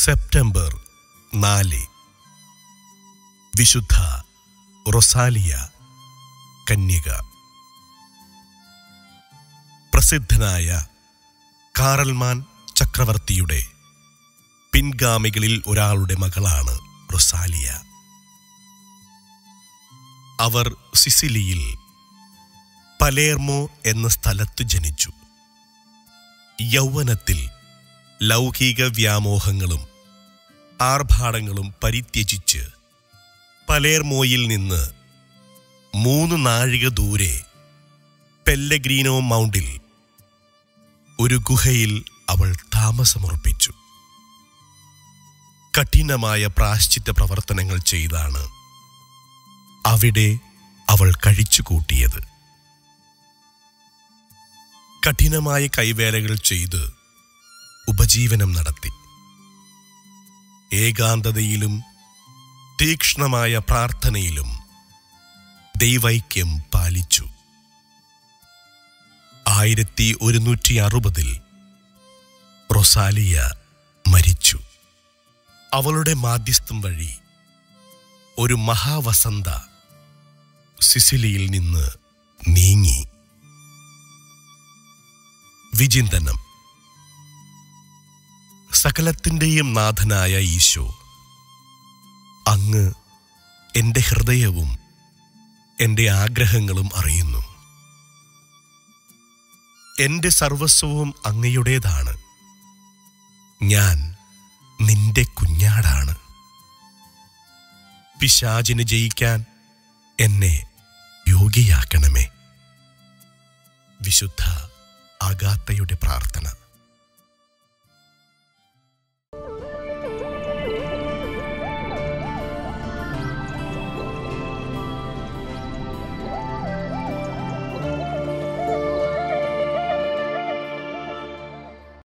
September നാല് വിശുദ്ധ Rosalia കന്യക പ്രസിദ്ധനായ കാറൽമാൻ ചക്രവർത്തിയുടെ പിൻഗാമികളിൽ ഒരാളുടെ മകളാണ് റൊസാലിയ അവർ സിസിലിയിൽ പലേർമോ എന്ന സ്ഥലത്ത് ജനിച്ചു യൗവനത്തിൽ ലൗകിക വ്യാമോഹങ്ങളും ആർഭാടങ്ങളും പരിത്യജിച്ച് പലേർമോയിൽ നിന്ന് മൂന്ന് നാഴിക ദൂരെ പെല്ലഗ്രീനോ മൗണ്ടിൽ ഒരു ഗുഹയിൽ അവൾ താമസമുറപ്പിച്ചു കഠിനമായ പ്രാശ്ചിത്ത പ്രവർത്തനങ്ങൾ ചെയ്താണ് അവിടെ അവൾ കഴിച്ചുകൂട്ടിയത് കഠിനമായ കൈവേലകൾ ചെയ്ത് ഉപജീവനം നടത്തി ഏകാന്തതയിലും തീക്ഷ്ണമായ പ്രാർത്ഥനയിലും ദൈവൈക്യം പാലിച്ചു ആയിരത്തി ഒരുന്നൂറ്റി അറുപതിൽ റൊസാലിയ മരിച്ചു അവളുടെ മാധ്യസ്ഥം വഴി ഒരു മഹാവസന്ത സിസിലിയിൽ നിന്ന് നീങ്ങി വിചിന്തനം സകലത്തിൻ്റെയും നാഥനായ ഈശോ അങ്ങ് എൻ്റെ ഹൃദയവും എൻ്റെ ആഗ്രഹങ്ങളും അറിയുന്നു എൻ്റെ സർവസ്വവും അങ്ങയുടേതാണ് ഞാൻ നിന്റെ കുഞ്ഞാടാണ് പിശാചിന് ജയിക്കാൻ എന്നെ യോഗിയാക്കണമേ വിശുദ്ധ അഗാത്തയുടെ പ്രാർത്ഥന